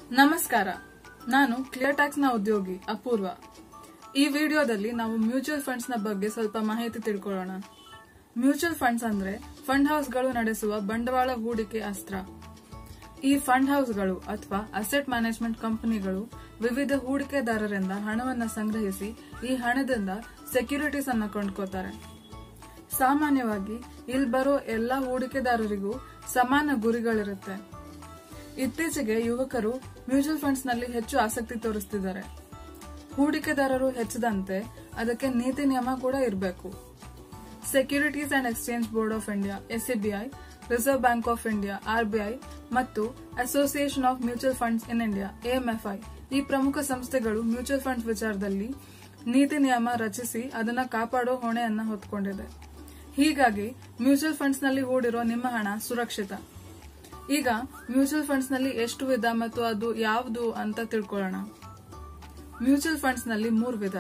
ನಮಸ್ಕಾರ ನಾನು clear tax ನ ಉದ್ಯೋಗಿ ಅಪೂರ್ವ ಈ ವಿಡಿಯೋದಲ್ಲಿ ನಾವು ಮ್ಯೂಚುವಲ್ ಫಂಡ್ಸ್ ನ ಬಗ್ಗೆ ಸ್ವಲ್ಪ ಮಾಹಿತಿ ತಿಳ್ಕೊಳ್ಳೋಣ ಮ್ಯೂಚುವಲ್ ಫಂಡ್ಸ್ ಅಂದ್ರೆ ಫಂಡ್ ಹೌಸ್ಗಳು ನಡೆಸುವ ಬಂಡವಾಳ ಹೂಡಿಕೆ ಅಸ್ತ್ರ ಈ ಫಂಡ್ ಹೌಸ್ಗಳು ಅಥವಾ ಅಸೆಟ್ ಮ್ಯಾನೇಜ್ಮೆಂಟ್ ಕಂಪನಿಗಳು ವಿವಿಧ ಹೂಡಿಕೆದಾರರಿಂದ ಹಣವನ್ನು ಸಂಗ್ರಹಿಸಿ ಈ ಹಣದಿಂದ ಸೆಕ್ಯೂರಿಟೀಸ್ ಅನ್ನು ಕೊಂಡ್ಕೋತಾರೆ ಸಾಮಾನ್ಯವಾಗಿ ಇಲ್ಲಿ ಬರೋ ಎಲ್ಲಾ ಹೂಡಿಕೆದಾರರಿಗೂ ಸಮಾನ ಗುರಿಗಳಿರುತ್ತೆ ಇತ್ತೀಚೆಗೆ ಯುವಕರು ಮ್ಯೂಚುವಲ್ ಫಂಡ್ಸ್ ನಲ್ಲಿ ಹೆಚ್ಚು ಆಸಕ್ತಿ ತೋರಿಸ್ತಿದ್ದಾರೆ ಹೂಡಿಕೆದಾರರು ಹೆಚ್ಚದಂತೆ ಅದಕ್ಕೆ ನೀತಿ ನಿಯಮ ಕೂಡ ಇರಬೇಕು securities and exchange board of India SEBI reserve bank of India RBI ಮತ್ತು association of mutual funds in India AMFI ಈ ಪ್ರಮುಖ ಸಂಸ್ಥೆಗಳು ಮ್ಯೂಚುವಲ್ ಫಂಡ್ಸ್ ವಿಚಾರದಲ್ಲಿ ನೀತಿ ನಿಯಮ ರಚಿಸಿ ಅದನ್ನ ಕಾಪಾಡೋ ಹೊಣೆಯನ್ನ ಹೊತ್ಕೊಂಡಿದೆ ಹೀಗಾಗಿ ಮ್ಯೂಚುವಲ್ ಫಂಡ್ಸ್ ನಲ್ಲಿ ಹೂಡಿರೋ ನಿಮ್ಮ ಹಣ ಸುರಕ್ಷಿತ ಈಗ ಮ್ಯೂಚುವಲ್ ಫಂಡ್ಸ್ ನಲ್ಲಿ ಎಷ್ಟು ವಿಧ ಮತ್ತು ಅದು ಯಾವುದು ಅಂತ ತಿಳ್ಕೊಳ್ಳೋಣ ಮ್ಯೂಚುವಲ್ ಫಂಡ್ಸ್ ನಲ್ಲಿ ಮೂರು ವಿಧ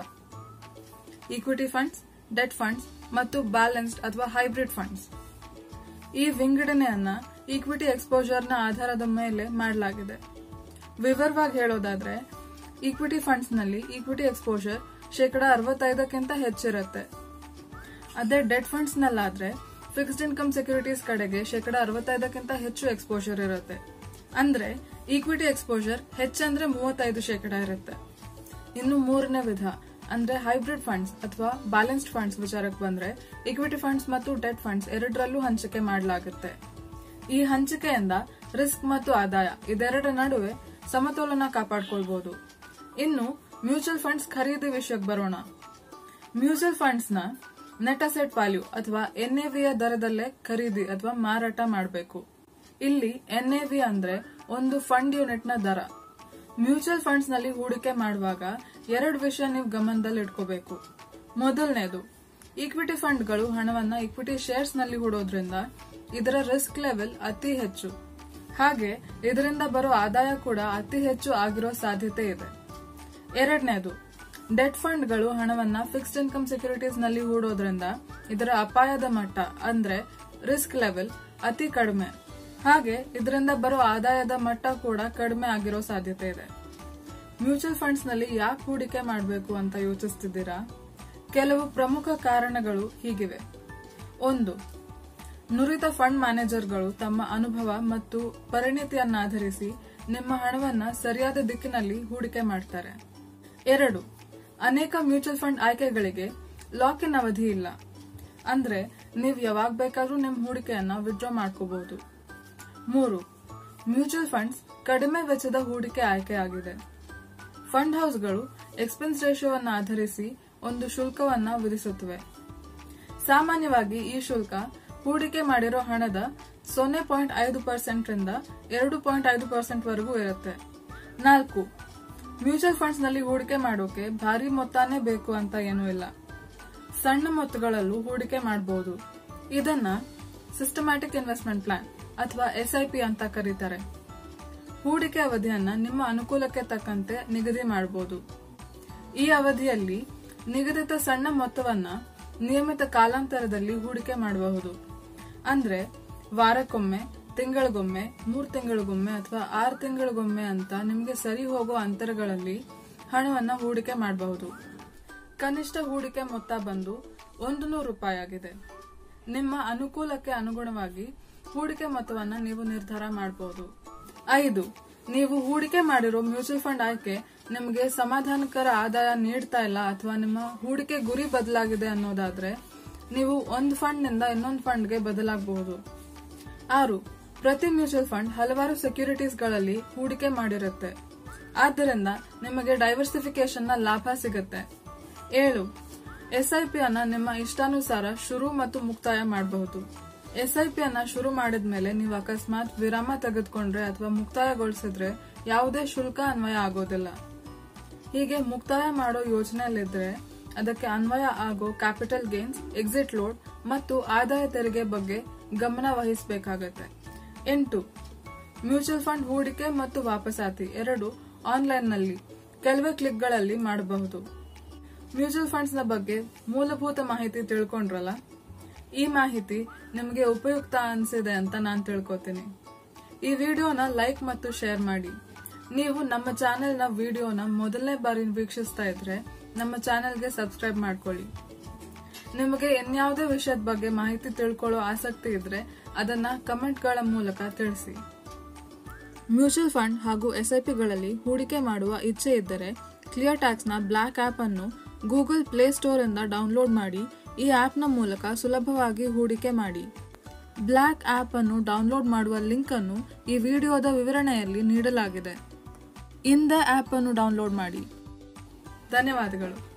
ಈಕ್ವಿಟಿ ಫಂಡ್ಸ್ ಡೆಟ್ ಫಂಡ್ಸ್ ಮತ್ತು ಬ್ಯಾಲೆನ್ಸ್ಡ್ ಅಥವಾ ಹೈಬ್ರಿಡ್ ಫಂಡ್ಸ್ ಈ ವಿಂಗಡಣೆಯನ್ನ ಈಕ್ವಿಟಿ ಎಕ್ಸ್ಪೋಜರ್ ನ ಆಧಾರದ ಮೇಲೆ ಮಾಡಲಾಗಿದೆ ವಿವರವಾಗಿ ಹೇಳೋದಾದ್ರೆ ಈಕ್ವಿಟಿ ಫಂಡ್ಸ್ ನಲ್ಲಿ ಈಕ್ವಿಟಿ ಎಕ್ಸ್ಪೋಜರ್ ಶೇಕಡ ಅರವತ್ತೈದಕ್ಕಿಂತ ಹೆಚ್ಚಿರುತ್ತೆ ಅದೇ ಡೆಟ್ ಫಂಡ್ಸ್ ನಲ್ಲಾದ್ರೆ ಫಿಕ್ಸ್ಡ್ ಇನ್ಕಮ್ ಸೆಕ್ಯೂರಿಟೀಸ್ ಕಡೆಗೆ ಶೇಕಡ ಅರವತ್ತೈದಕ್ಕಿಂತ ಹೆಚ್ಚು ಎಕ್ಸ್ಪೋಜರ್ ಇರುತ್ತೆ ಅಂದ್ರೆ ಈಕ್ವಿಟಿ ಎಕ್ಸ್ಪೋಜರ್ ಹೆಚ್ಚಂದ್ರೆ ಮೂವತ್ತೈದು ಶೇಕಡ ಇರುತ್ತೆ ಇನ್ನು ಮೂರನೇ ವಿಧ ಅಂದ್ರೆ ಹೈಬ್ರಿಡ್ ಫಂಡ್ಸ್ ಅಥವಾ ಬ್ಯಾಲೆನ್ಸ್ಡ್ ಫಂಡ್ಸ್ ವಿಚಾರಕ್ಕೆ ಬಂದ್ರೆ ಈಕ್ವಿಟಿ ಫಂಡ್ಸ್ ಮತ್ತು ಡೆಟ್ ಫಂಡ್ಸ್ ಎರಡರಲ್ಲೂ ಹಂಚಿಕೆ ಮಾಡಲಾಗುತ್ತೆ ಈ ಹಂಚಿಕೆಯಿಂದ ರಿಸ್ಕ್ ಮತ್ತು ಆದಾಯ ಇದೆರಡರ ನಡುವೆ ಸಮತೋಲನ ಕಾಪಾಡ್ಕೊಳ್ಬಹುದು ಇನ್ನು ಮ್ಯೂಚುವಲ್ ಫಂಡ್ಸ್ ಖರೀದಿ ವಿಷಯಕ್ಕೆ ಬರೋಣ ಮ್ಯೂಚುವಲ್ ಫಂಡ್ಸ್ ನ ನೆಟ್ ಅಸೆಟ್ ವ್ಯಾಲ್ಯೂ ಅಥವಾ ಎನ್ಎವಿಯ ದರದಲ್ಲೇ ಖರೀದಿ ಅಥವಾ ಮಾರಾಟ ಮಾಡಬೇಕು ಇಲ್ಲಿ ಎನ್ಎವಿ ಅಂದ್ರೆ ಒಂದು ಫಂಡ್ ಯೂನಿಟ್ ನ ದರ ಮ್ಯೂಚುವಲ್ ಫಂಡ್ಸ್ ನಲ್ಲಿ ಹೂಡಿಕೆ ಮಾಡುವಾಗ ಎರಡು ವಿಷಯ ನೀವು ಗಮನದಲ್ಲಿ ಇಟ್ಕೋಬೇಕು ಮೊದಲನೇದು ಈಕ್ವಿಟಿ ಫಂಡ್ಗಳು ಹಣವನ್ನ ಈಕ್ವಿಟಿ ಶೇರ್ಸ್ ನಲ್ಲಿ ಹೂಡೋದ್ರಿಂದ ಇದರ ರಿಸ್ಕ್ ಲೆವೆಲ್ ಅತಿ ಹೆಚ್ಚು ಹಾಗೆ ಇದರಿಂದ ಬರೋ ಆದಾಯ ಕೂಡ ಅತಿ ಹೆಚ್ಚು ಆಗಿರೋ ಸಾಧ್ಯತೆ ಇದೆ ಎರಡನೇದು ಡೆಟ್ ಫಂಡ್ಗಳು ಹಣವನ್ನ ಫಿಕ್ಸ್ಡ್ ಇನ್ಕಮ್ ಸೆಕ್ಯೂರಿಟೀಸ್ ನಲ್ಲಿ ಹೂಡೋದ್ರಿಂದ ಇದರ ಅಪಾಯದ ಮಟ್ಟ ಅಂದ್ರೆ ರಿಸ್ಕ್ ಲೆವೆಲ್ ಅತಿ ಕಡಿಮೆ ಹಾಗೆ ಇದರಿಂದ ಬರೋ ಆದಾಯದ ಮಟ್ಟ ಕೂಡ ಕಡಿಮೆ ಆಗಿರೋ ಸಾಧ್ಯತೆ ಇದೆ ಮ್ಯೂಚುವಲ್ ಫಂಡ್ಸ್ ನಲ್ಲಿ ಯಾಕೆ ಹೂಡಿಕೆ ಮಾಡಬೇಕು ಅಂತ ಯೋಚಿಸ್ತಿದ್ದೀರಾ ಕೆಲವು ಪ್ರಮುಖ ಕಾರಣಗಳು ಹೀಗಿವೆ ಒಂದು ನುರಿತ ಫಂಡ್ ಮ್ಯಾನೇಜರ್ಗಳು ತಮ್ಮ ಅನುಭವ ಮತ್ತು ಪರಿಣಿತಿಯನ್ನಾಧರಿಸಿ ನಿಮ್ಮ ಹಣವನ್ನ ಸರಿಯಾದ ದಿಕ್ಕಿನಲ್ಲಿ ಹೂಡಿಕೆ ಮಾಡ್ತಾರೆ ಎರಡು ಅನೇಕ ಮ್ಯೂಚುವಲ್ ಫಂಡ್ ಆಯ್ಕೆಗಳಿಗೆ ಲಾಕ್ ಇನ್ ಅವಧಿ ಇಲ್ಲ ಅಂದ್ರೆ ನೀವು ಯಾವಾಗ ಬೇಕಾದ್ರೂ ನಿಮ್ಮ ಹೂಡಿಕೆಯನ್ನ ವಿಡ್ರಾ ಮಾಡ್ಕೋಬಹುದು ಮೂರು ಮ್ಯೂಚುವಲ್ ಫಂಡ್ಸ್ ಕಡಿಮೆ ವೆಚ್ಚದ ಹೂಡಿಕೆ ಆಯ್ಕೆಯಾಗಿದೆ ಫಂಡ್ ಹೌಸ್ಗಳು ಎಕ್ಸ್ಪೆನ್ಸ್ ರೇಷಿಯೋವನ್ನು ಆಧರಿಸಿ ಒಂದು ಶುಲ್ಕವನ್ನ ವಿಧಿಸುತ್ತವೆ ಸಾಮಾನ್ಯವಾಗಿ ಈ ಶುಲ್ಕ ಹೂಡಿಕೆ ಮಾಡಿರೋ ಹಣದ ಸೊನ್ನೆ ಪಾಯಿಂಟ್ ಐದು ಪರ್ಸೆಂಟ್ ರಿಂದ ಎರಡು ಪಾಯಿಂಟ್ ಐದು ಪರ್ಸೆಂಟ್ ವರೆಗೂ ಇರುತ್ತೆ ನಾಲ್ಕು ಮ್ಯೂಚುವಲ್ ಫಂಡ್ಸ್ ನಲ್ಲಿ ಹೂಡಿಕೆ ಮಾಡೋಕೆ ಭಾರಿ ಮೊತ್ತಾನೇ ಬೇಕು ಅಂತ ಏನೂ ಇಲ್ಲ ಸಣ್ಣ ಮೊತ್ತಗಳಲ್ಲೂ ಹೂಡಿಕೆ ಮಾಡಬಹುದು ಇದನ್ನ ಸಿಸ್ಟಮ್ಯಾಟಿಕ್ ಇನ್ವೆಸ್ಟ್ಮೆಂಟ್ ಪ್ಲಾನ್ ಅಥವಾ ಎಸ್ಐಪಿ ಅಂತ ಕರೀತಾರೆ ಹೂಡಿಕೆ ಅವಧಿಯನ್ನ ನಿಮ್ಮ ಅನುಕೂಲಕ್ಕೆ ತಕ್ಕಂತೆ ನಿಗದಿ ಮಾಡಬಹುದು ಈ ಅವಧಿಯಲ್ಲಿ ನಿಗದಿತ ಸಣ್ಣ ಮೊತ್ತವನ್ನ ನಿಯಮಿತ ಕಾಲಾಂತರದಲ್ಲಿ ಹೂಡಿಕೆ ಮಾಡಬಹುದು ಅಂದ್ರೆ ವಾರಕ್ಕೊಮ್ಮೆ ತಿಂಗಳಿಗೊಮ್ಮೆ ಮೂರ್ ತಿಂಗಳಿಗೊಮ್ಮೆ ಅಥವಾ ಆರು ತಿಂಗಳಿಗೊಮ್ಮೆ ಅಂತ ನಿಮಗೆ ಸರಿ ಹೋಗೋ ಅಂತರಗಳಲ್ಲಿ ಹಣವನ್ನ ಹೂಡಿಕೆ ಮಾಡಬಹುದು ಕನಿಷ್ಠ ಹೂಡಿಕೆ ಮೊತ್ತ ಬಂದು ಒಂದು ನೂರು ರೂಪಾಯಿ ಆಗಿದೆ ನಿಮ್ಮ ಅನುಕೂಲಕ್ಕೆ ಅನುಗುಣವಾಗಿ ಹೂಡಿಕೆ ಮೊತ್ತವನ್ನ ನೀವು ನಿರ್ಧಾರ ಮಾಡಬಹುದು ಐದು ನೀವು ಹೂಡಿಕೆ ಮಾಡಿರೋ ಮ್ಯೂಚುವಲ್ ಫಂಡ್ ಆಯ್ಕೆ ನಿಮಗೆ ಸಮಾಧಾನಕರ ಆದಾಯ ನೀಡ್ತಾ ಇಲ್ಲ ಅಥವಾ ನಿಮ್ಮ ಹೂಡಿಕೆ ಗುರಿ ಬದಲಾಗಿದೆ ಅನ್ನೋದಾದ್ರೆ ನೀವು ಒಂದು ಫಂಡ್ ನಿಂದ ಇನ್ನೊಂದು ಫಂಡ್ಗೆ ಬದಲಾಗಬಹುದು ಆರು ಪ್ರತಿ ಮ್ಯೂಚುವಲ್ ಫಂಡ್ ಹಲವಾರು ಸೆಕ್ಯೂರಿಟೀಸ್ ಗಳಲ್ಲಿ ಹೂಡಿಕೆ ಮಾಡಿರುತ್ತೆ ಆದ್ದರಿಂದ ನಿಮಗೆ ಡೈವರ್ಸಿಫಿಕೇಶನ್ ನ ಲಾಭ ಸಿಗುತ್ತೆ ಏಳು ಎಸ್ಐಪಿ ಅನ್ನ ನಿಮ್ಮ ಇಷ್ಟಾನುಸಾರ ಶುರು ಮತ್ತು ಮುಕ್ತಾಯ ಮಾಡಬಹುದು ಎಸ್ಐಪಿ ಅನ್ನ ಶುರು ಮಾಡಿದ್ಮೇಲೆ ನೀವು ಅಕಸ್ಮಾತ್ ವಿರಾಮ ತೆಗೆದುಕೊಂಡ್ರೆ ಅಥವಾ ಮುಕ್ತಾಯಗೊಳಿಸಿದ್ರೆ ಯಾವುದೇ ಶುಲ್ಕ ಅನ್ವಯ ಆಗೋದಿಲ್ಲ ಹೀಗೆ ಮುಕ್ತಾಯ ಮಾಡೋ ಯೋಜನೆಯಲ್ಲಿದ್ರೆ ಅದಕ್ಕೆ ಅನ್ವಯ ಆಗೋ ಕ್ಯಾಪಿಟಲ್ ಗೇನ್ಸ್ ಎಕ್ಸಿಟ್ ಲೋಡ್ ಮತ್ತು ಆದಾಯ ತೆರಿಗೆ ಬಗ್ಗೆ ಗಮನ ವಹಿಸಬೇಕಾಗತ್ತೆ ಎಂಟು ಮ್ಯೂಚುವಲ್ ಫಂಡ್ ಹೂಡಿಕೆ ಮತ್ತು ವಾಪಸಾತಿ ಎರಡು ಆನ್ಲೈನ್ ನಲ್ಲಿ ಕೆಲವೇ ಕ್ಲಿಕ್ಗಳಲ್ಲಿ ಮಾಡಬಹುದು ಮ್ಯೂಚುವಲ್ ಫಂಡ್ಸ್ ನ ಬಗ್ಗೆ ಮೂಲಭೂತ ಮಾಹಿತಿ ತಿಳ್ಕೊಂಡ್ರಲ್ಲ ಈ ಮಾಹಿತಿ ನಿಮಗೆ ಉಪಯುಕ್ತ ಅನ್ಸಿದೆ ಅಂತ ನಾನು ತಿಳ್ಕೊತೀನಿ ಈ ವಿಡಿಯೋನ ಲೈಕ್ ಮತ್ತು ಶೇರ್ ಮಾಡಿ ನೀವು ನಮ್ಮ ಚಾನೆಲ್ನ ವಿಡಿಯೋನ ಮೊದಲನೇ ಬಾರಿ ವೀಕ್ಷಿಸ್ತಾ ಇದ್ರೆ ನಮ್ಮ ಚಾನೆಲ್ಗೆ ಸಬ್ಸ್ಕ್ರೈಬ್ ಮಾಡ್ಕೊಳ್ಳಿ ನಿಮಗೆ ಇನ್ಯಾವುದೇ ವಿಷಯದ ಬಗ್ಗೆ ಮಾಹಿತಿ ತಿಳ್ಕೊಳ್ಳೋ ಆಸಕ್ತಿ ಇದ್ರೆ ಅದನ್ನ ಕಮೆಂಟ್ಗಳ ಮೂಲಕ ತಿಳಿಸಿ ಮ್ಯೂಚುವಲ್ ಫಂಡ್ ಹಾಗೂ ಎಸ್ಐಪಿಗಳಲ್ಲಿ ಹೂಡಿಕೆ ಮಾಡುವ ಇಚ್ಛೆ ಇದ್ದರೆ ಕ್ಲಿಯರ್ ಟ್ಯಾಕ್ಸ್ನ ಬ್ಲ್ಯಾಕ್ ಆಪ್ ಅನ್ನು ಗೂಗಲ್ ಪ್ಲೇಸ್ಟೋರ್ ಇಂದ ಡೌನ್ಲೋಡ್ ಮಾಡಿ ಈ ಆಪ್ನ ಮೂಲಕ ಸುಲಭವಾಗಿ ಹೂಡಿಕೆ ಮಾಡಿ ಬ್ಲ್ಯಾಕ್ ಆಪ್ ಅನ್ನು ಡೌನ್ಲೋಡ್ ಮಾಡುವ ಲಿಂಕ್ ಅನ್ನು ಈ ವಿಡಿಯೋದ ವಿವರಣೆಯಲ್ಲಿ ನೀಡಲಾಗಿದೆ ಇಂದೇ ಆಪ್ ಅನ್ನು ಡೌನ್ಲೋಡ್ ಮಾಡಿ ಧನ್ಯವಾದಗಳು